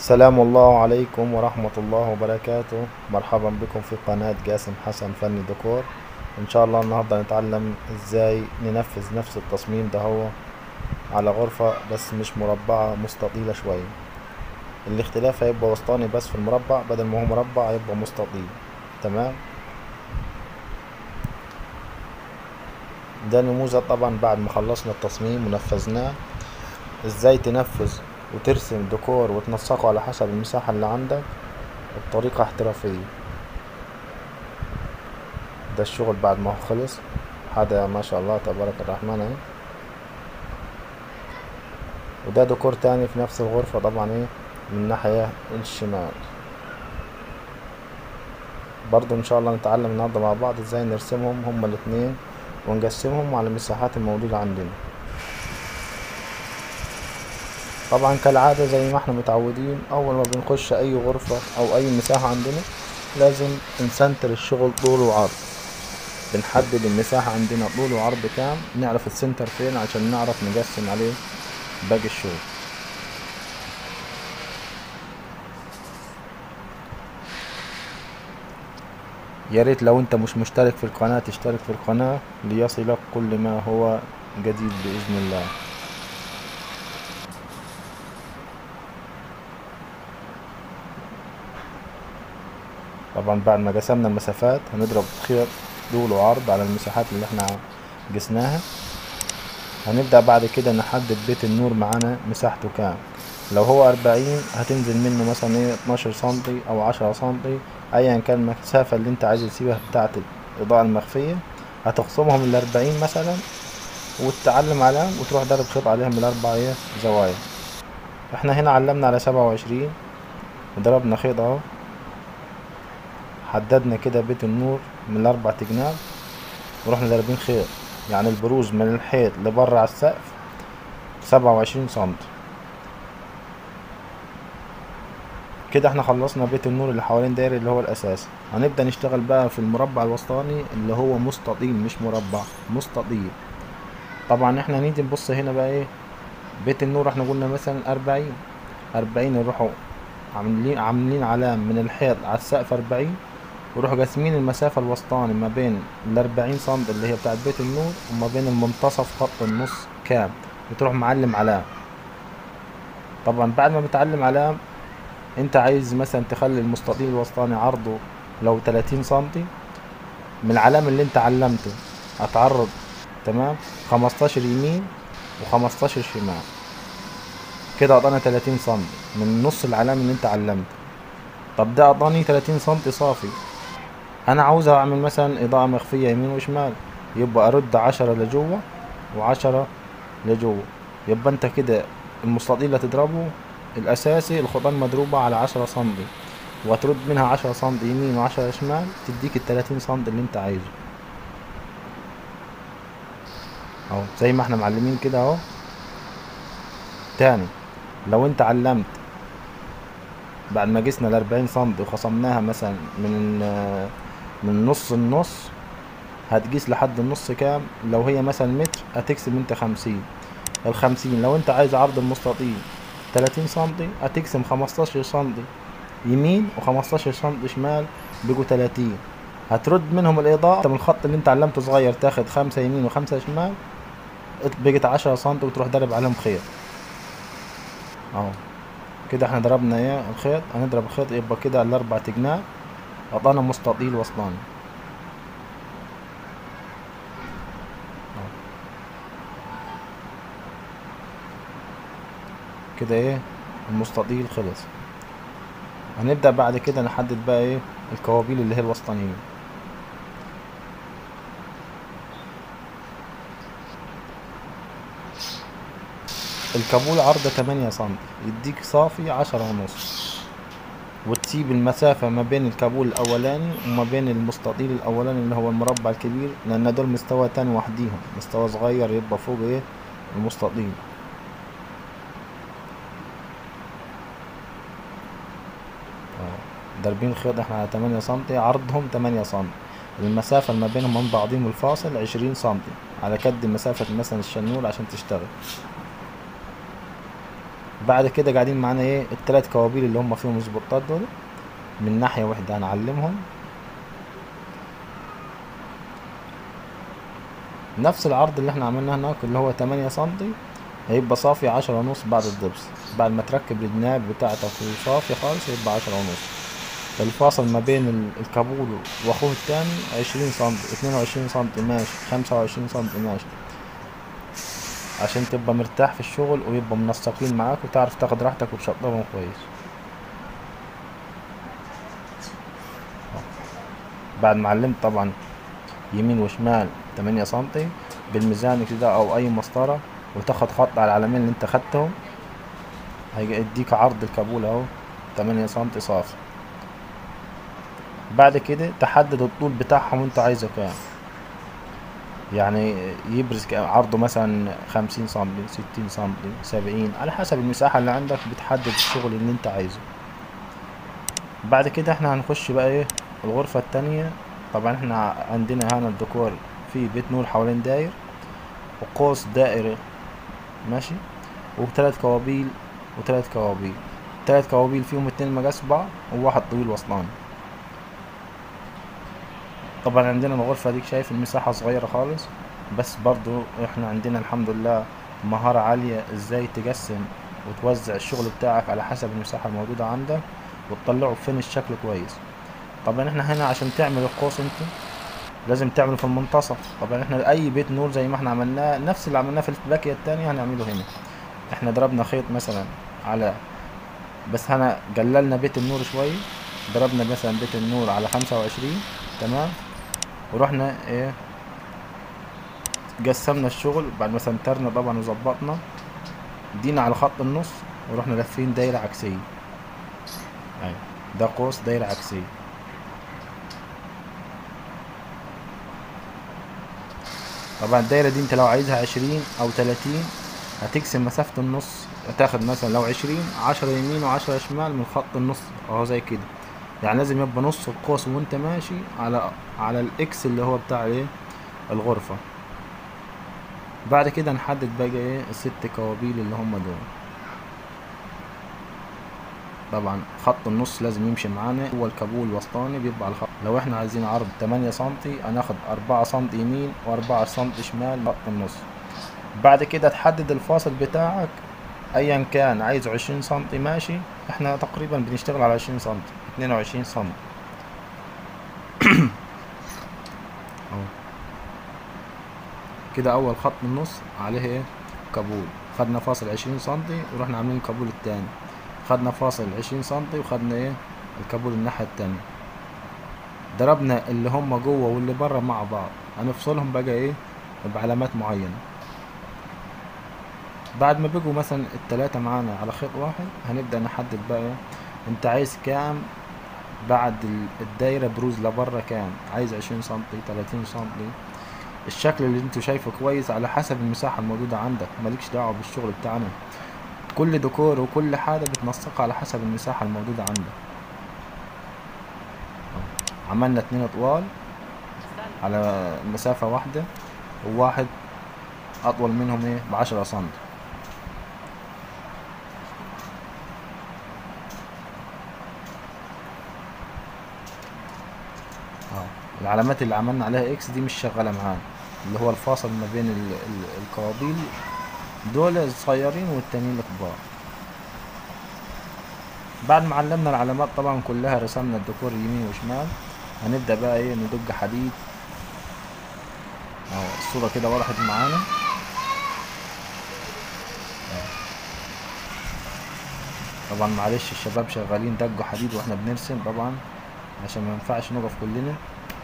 السلام الله عليكم ورحمة الله وبركاته مرحبا بكم في قناة جاسم حسن فني ديكور ان شاء الله النهاردة نتعلم ازاي ننفذ نفس التصميم ده هو على غرفة بس مش مربعة مستطيلة شوية الاختلاف هيبقى وسطاني بس في المربع بدل ما هو مربع هيبقى مستطيل تمام ده نموذج طبعا بعد ما خلصنا التصميم ونفذناه ازاي تنفذ وترسم ديكور وتنسقه على حسب المساحة اللي عندك بطريقة احترافية ده الشغل بعد ما هو خلص هذا ما شاء الله تبارك الرحمن اهي وده ديكور تاني في نفس الغرفة طبعا ايه من الناحية الشمال برضو ان شاء الله نتعلم النهاردة مع بعض ازاي نرسمهم هما الاتنين ونقسمهم على المساحات الموجودة عندنا طبعا كالعادة زي ما احنا متعودين اول ما بنخش اي غرفة او اي مساحة عندنا لازم نسنتر الشغل طول وعرض بنحدد المساحة عندنا طول وعرض كام نعرف السنتر فين عشان نعرف نقسم عليه باقي الشغل يا ريت لو انت مش مشترك في القناة تشترك في القناة ليصلك كل ما هو جديد بإذن الله طبعا بعد ما قسمنا المسافات هنضرب خيط طول وعرض على المساحات اللي احنا قسناها هنبدأ بعد كده نحدد بيت النور معانا مساحته كام لو هو أربعين هتنزل منه مثلا ايه اتناشر سنتي أو عشرة سنتي أيا كان المسافة اللي انت عايز تسيبها بتاعة الإضاءة المخفية هتخصمهم الأربعين مثلا وتعلم عليهم وتروح ضرب خيط عليهم الأربع ايه زوايا احنا هنا علمنا على سبعة وعشرين وضربنا خيط اهو حددنا كده بيت النور من الأربع تجناب ورحنا ضاربين خيط يعني البروز من الحيط لبره على السقف سبعة وعشرين سنتي كده احنا خلصنا بيت النور اللي حوالين داير اللي هو الأساسي هنبدأ نشتغل بقى في المربع الوسطاني اللي هو مستطيل مش مربع مستطيل طبعا احنا نيجي نبص هنا بقى ايه بيت النور احنا قلنا مثلا أربعين أربعين نروحوا عاملين عاملين علام من الحيط على السقف أربعين وروحوا قاسمين المسافة الوسطاني ما بين الأربعين سنت اللي هي بتاعت بيت النور وما بين المنتصف خط النص كام وتروح معلم علام طبعا بعد ما بتعلم علام انت عايز مثلا تخلي المستطيل الوسطاني عرضه لو تلاتين سنتي من العلام اللي انت علمته هتعرض تمام خمستاشر يمين وخمستاشر شمال كده قطعنا تلاتين سنتي من نص العلام اللي انت علمته طب ده قطعني تلاتين سنتي صافي انا عاوز اعمل مثلا اضاءة مخفية يمين وشمال يبقى ارد عشرة لجوه وعشرة لجوه يبقى انت كده المستطيل اللي هتضربه الاساسي الخطان مضروبة على عشرة سنتي وهترد منها عشرة سنتي يمين وعشرة شمال تديك التلاتين سنتي اللي انت عايزه اهو زي ما احنا معلمين كده اهو تاني لو انت علمت بعد ما قسنا الأربعين سنتي وخصمناها مثلا من من نص النص هتقيس لحد النص كام لو هي مثلا متر هتقسم انت خمسين الخمسين لو انت عايز عرض المستطيل تلاتين سنتي هتقسم خمستاشر سنتي يمين وخمستاشر سنتي شمال بيجوا تلاتين هترد منهم الإضاءة من الخط اللي انت علمته صغير تاخد خمسة يمين وخمسة شمال بقت عشرة سنتي وتروح ضارب عليهم خيط اهو كده احنا ضربنا ايه الخيط هنضرب الخيط يبقى كده الاربع تجناب قطعنا مستطيل وسطاني كده ايه المستطيل خلص هنبدأ بعد كده نحدد بقى ايه الكوابيل اللي هي الوسطانيين الكابول عرضه تمانية سنتي يديك صافي عشرة ونص وتسيب المسافة ما بين الكابول الأولاني وما بين المستطيل الأولاني اللي هو المربع الكبير لأن دول مستوى تاني وحديهم مستوى صغير يبقى فوق ايه المستطيل ضاربين الخيط احنا على تمانية سنتي عرضهم تمانية سنتي المسافة ما بينهم من بعضهم الفاصل عشرين سنتي على قد مسافة مثلا الشنيور عشان تشتغل بعد كده قاعدين معانا ايه التلات كوابيل اللي هم فيهم سبوتات دول من ناحية واحدة هنعلمهم نفس العرض اللي احنا عملناه هناك اللي هو تمانية سنتي هيبقى صافي عشرة ونص بعد الدبس بعد ما تركب الجناب بتاعتك وصافي خالص هيبقى عشرة ونص الفاصل ما بين ال- الكابول واخوه التاني عشرين سنتي اتنين وعشرين سنتي ماشي خمسة وعشرين سنتي ماشي عشان تبقى مرتاح في الشغل ويبقى منسقين معاك وتعرف تاخد راحتك وتشطبهم كويس بعد ما علمت طبعا يمين وشمال تمانية سنتي بالميزان كده او اي مسطرة وتاخد خط على العلمين اللي انت خدتهم هيديك عرض الكابول اهو تمانية سنتي صافي بعد كده تحدد الطول بتاعهم انت عايزه كام يعني يبرز كام عرضه مثلا خمسين سنتي ستين سنتي سبعين على حسب المساحة اللي عندك بتحدد الشغل اللي انت عايزه بعد كده احنا هنخش بقى ايه الغرفة التانية طبعا احنا عندنا هنا الديكور في بيت نور حوالين داير وقوس دائري ماشي وثلاث كوابيل وثلاث كوابيل ثلاث كوابيل فيهم اتنين مقاس بعض وواحد طويل وصلان طبعا عندنا الغرفة ديك شايف المساحة صغيرة خالص بس برضو احنا عندنا الحمد لله مهارة عالية ازاي تقسم وتوزع الشغل بتاعك على حسب المساحة الموجودة عندك وتطلعه فين الشكل كويس طبعا احنا هنا عشان تعمل القوس انت لازم تعمله في المنتصف طبعا احنا اي بيت نور زي ما احنا عملناه نفس اللي عملناه في الباكية التانية هنعمله هنا احنا ضربنا خيط مثلا على بس هنا قللنا بيت النور شوي ضربنا مثلا بيت النور على خمسة وعشرين تمام ورحنا ايه قسمنا الشغل بعد ما سنترنا طبعا وظبطنا دينا على خط النص ورحنا لافين دايرة عكسية ايوه ده قوس دايرة عكسية طبعا الدايرة دي انت لو عايزها عشرين او تلاتين هتقسم مسافة النص هتاخد مثلا لو عشرين عشرة يمين وعشرة شمال من خط النص اهو زي كده يعني لازم يبقى نص القوس وانت ماشي على على الاكس اللي هو بتاع ايه الغرفة بعد كده نحدد بقى ايه الست كوابيل اللي هم دول طبعا خط النص لازم يمشي معانا هو الكابول الوسطاني بيبقى على الخط لو احنا عايزين عرض 8 سنتي هناخد 4 سنتي يمين و4 سنتي شمال خط النص بعد كده تحدد الفاصل بتاعك ايا كان عايز 20 سنتي ماشي احنا تقريبا بنشتغل على 20 سنتي 22 سنتي اهو كده اول خط من النص عليه ايه كابول خدنا فاصل 20 سنتي ورحنا عاملين الكابول التاني خدنا فاصل 20 سنتي وخدنا ايه الكابول الناحية التانية ضربنا اللي هم جوه واللي بره مع بعض هنفصلهم بقى ايه بعلامات معينة بعد ما بقوا مثلا التلاتة معانا على خيط واحد هنبدأ نحدد بقى إيه، انت عايز كام بعد ال- الدايرة بروز لبره كام عايز عشرين سنتي تلاتين سنتي الشكل اللي انت شايفه كويس على حسب المساحة الموجودة عندك مالكش دعوة بالشغل بتاعنا كل ديكور وكل حاجة بتنسقها على حسب المساحة الموجودة عندك أهو. عملنا اتنين طوال على مسافة واحدة وواحد أطول منهم ايه بعشرة سنتي اه العلامات اللي عملنا عليها اكس دي مش شغالة معانا اللي هو الفاصل ما بين ال ال القوابيل دول الصغيرين والتانيين الكبار بعد ما علمنا العلامات طبعا كلها رسمنا الديكور يمين وشمال هنبدأ بقى ايه ندق حديد اهو الصورة كده وضحت معانا طبعا معلش الشباب شغالين دقوا حديد واحنا بنرسم طبعا عشان ما ينفعش نقف كلنا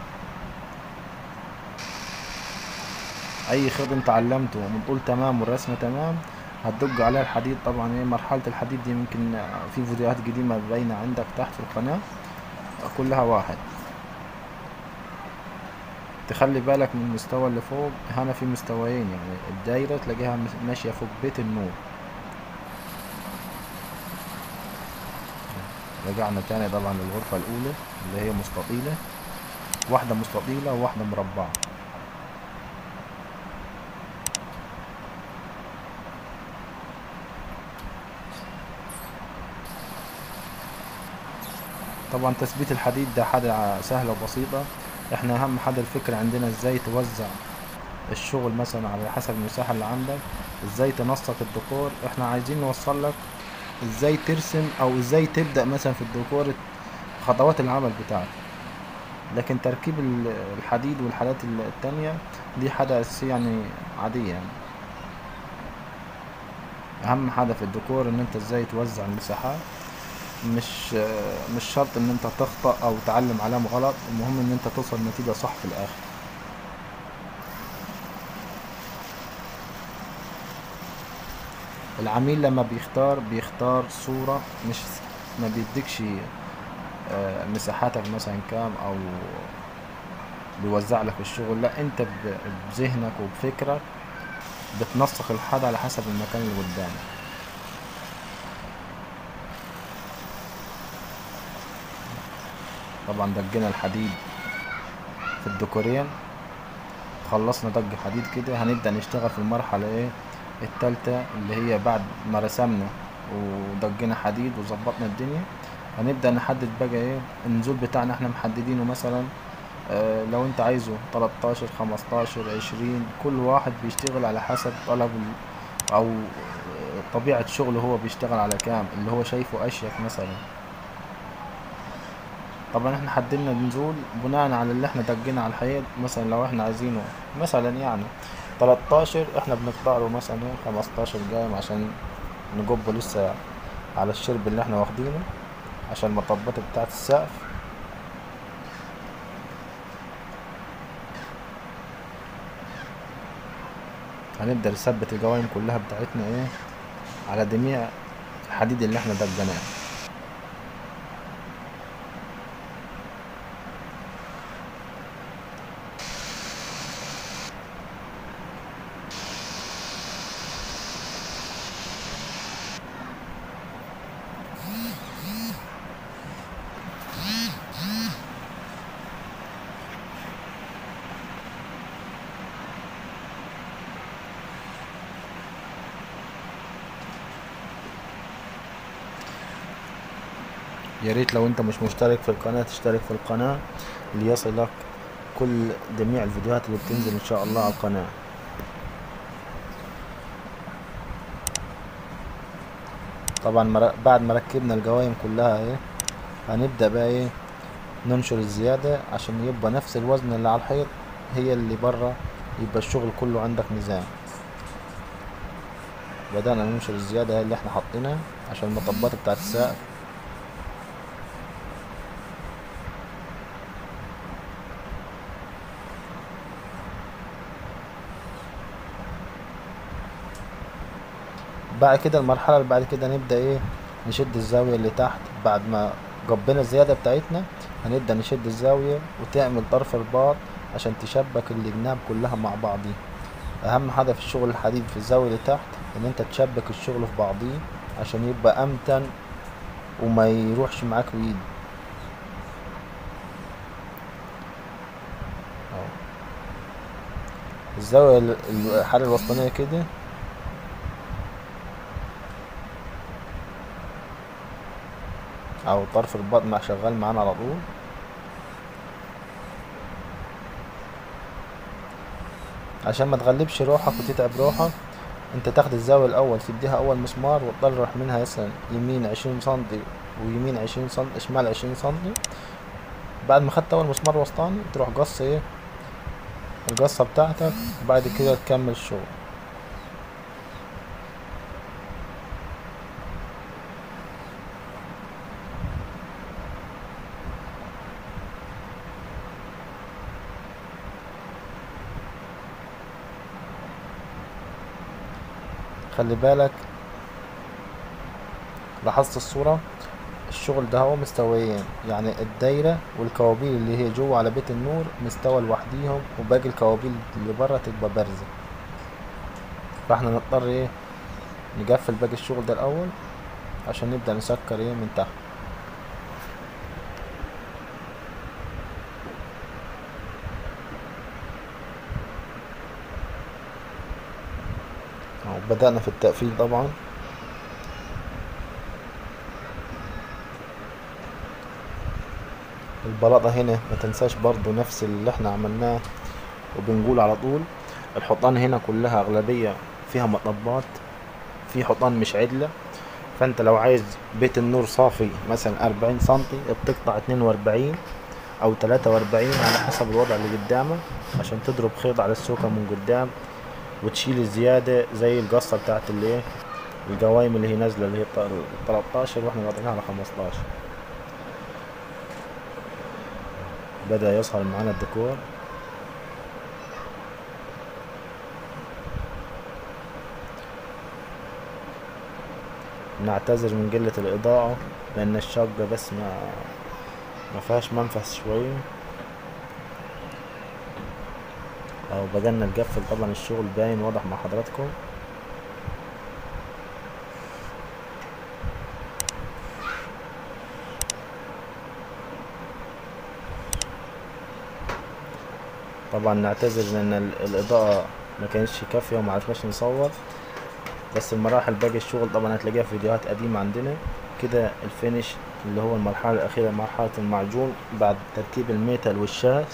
اي خيط انت علمته وبتقول تمام والرسمه تمام هتدق عليها الحديد طبعا ايه مرحله الحديد دي ممكن في فيديوهات قديمه باينه عندك تحت في القناه كلها واحد تخلي بالك من المستوى اللي فوق هنا في مستويين يعني الدايره تلاقيها مس- ماشيه فوق بيت النور رجعنا تاني طبعا للغرفة الأولى اللي هي مستطيلة واحدة مستطيلة وواحدة مربعة طبعا تثبيت الحديد ده حاجة سهلة وبسيطة احنا اهم حاجة الفكرة عندنا ازاي توزع الشغل مثلا على حسب المساحة اللي عندك ازاي تنسق الديكور احنا عايزين نوصل لك ازاي ترسم او ازاي تبدأ مثلا في الديكور خطوات العمل بتاعك لكن تركيب ال- الحديد والحاجات ال- التانية دي حاجة أساسية يعني عادية يعني أهم حاجة في الديكور إن أنت ازاي توزع المساحات مش مش شرط إن أنت تخطأ أو تعلم علامة غلط المهم إن أنت توصل لنتيجة صح في الآخر العميل لما بيختار بيختار صورة مش ما بيديكش آه، مساحاتك مثلا كام او بيوزع لك الشغل لا انت ب- بذهنك وبفكرك بتنسق الحاجة على حسب المكان اللي قدامك طبعا دقينا الحديد في الديكورين خلصنا دق حديد كده هنبدأ نشتغل في المرحلة ايه التالتة اللي هي بعد ما رسمنا ودقينا حديد وظبطنا الدنيا هنبدأ نحدد بقى ايه النزول بتاعنا احنا محددينه مثلا آه لو انت عايزه 13 15 20 كل واحد بيشتغل على حسب طلب ال- او آه، طبيعة شغله هو بيشتغل على كام اللي هو شايفه اشيك مثلا طبعا احنا حددنا النزول بناء على اللي احنا دقينا على الحيط مثلا لو احنا عايزينه مثلا يعني 13 احنا بنقطع له مثلا ايه 15 قايم عشان نجبه لسه على الشرب اللي احنا واخدينه عشان المطبات بتاعة السقف هنبدأ نثبت القوايم كلها بتاعتنا ايه على جميع الحديد اللي احنا دقناه يا ريت لو انت مش مشترك في القناة تشترك في القناة ليصلك كل جميع الفيديوهات اللي بتنزل ان شاء الله على القناة طبعا مر- بعد ما ركبنا القوايم كلها ايه هنبدأ بقى ايه ننشر الزيادة عشان يبقى نفس الوزن اللي على الحيط هي اللي برا يبقى الشغل كله عندك ميزان بدأنا ننشر الزيادة هي اللي احنا حاطينها عشان المطبات بتاعت السقف بعد كده المرحلة اللي بعد كده نبدأ ايه نشد الزاوية اللي تحت بعد ما جبنا الزيادة بتاعتنا هنبدأ نشد الزاوية وتعمل طرف الباط عشان تشبك الجناب كلها مع بعضيه أهم حاجة في الشغل الحديد في الزاوية اللي تحت إن أنت تشبك الشغل في بعضيه عشان يبقى أمتن وما يروحش معاك ويد أهو. الزاوية ال- ال- الحالة الوسطانية كده او طرف الباط مع شغال معانا على طول عشان ما تغلبش روحك وتتعب روحك انت تاخد الزاوية الاول تديها اول مسمار وتطرح منها مثلا يمين عشرين سنتي ويمين عشرين سنتي شمال عشرين سنتي بعد ما خدت اول مسمار وسطاني تروح قص ايه القصة بتاعتك وبعد كده تكمل الشغل خلي بالك لاحظت الصورة الشغل ده هو مستويين يعني الدايرة والكوابيل اللي هي جوه على بيت النور مستوى لوحديهم وباقي الكوابيل اللي بره تبقى بارزة فاحنا نضطر ايه نقفل باقي الشغل ده الاول عشان نبدأ نسكر ايه من تحت أهو بدأنا في التقفيل طبعا البلاطة هنا ما تنساش برضو نفس اللي احنا عملناه وبنقول على طول الحيطان هنا كلها أغلبية فيها مطبات في حيطان مش عدلة فانت لو عايز بيت النور صافي مثلا أربعين سنتي بتقطع اتنين وأربعين أو تلاتة وأربعين على حسب الوضع اللي قدامك عشان تضرب خيط على السوكة من قدام وتشيل الزيادة زي القصة بتاعت اللي ايه القوايم اللي هي نازلة اللي هي تلاتاشر واحنا قاطعينها على خمستاشر بدأ يظهر معانا الديكور نعتذر من قلة الإضاءة لأن الشقة بس ما ما فيهاش منفذ شوية أو بدأنا نقفل طبعا الشغل باين واضح مع حضراتكم طبعا نعتذر لأن ال- الإضاءة ما كانتش كافية وما عرفناش نصور بس المراحل باقي الشغل طبعا هتلاقيها في فيديوهات قديمة عندنا كده الفينش اللي هو المرحلة الأخيرة مرحلة المعجون بعد تركيب الميتال والشاش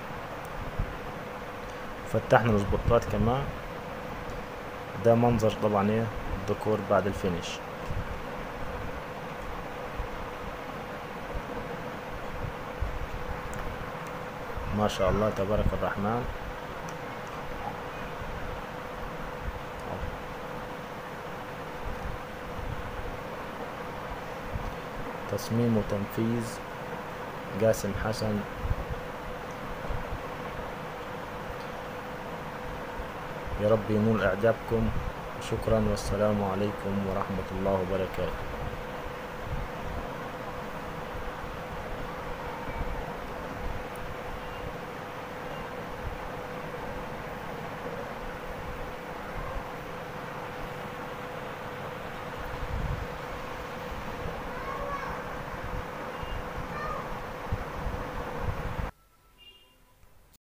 فتحنا السبوتات كمان ده منظر طبعا ايه الديكور بعد الفينش ما شاء الله تبارك الرحمن تصميم وتنفيذ جاسم حسن يا رب ينول إعجابكم شكرا والسلام عليكم ورحمة الله وبركاته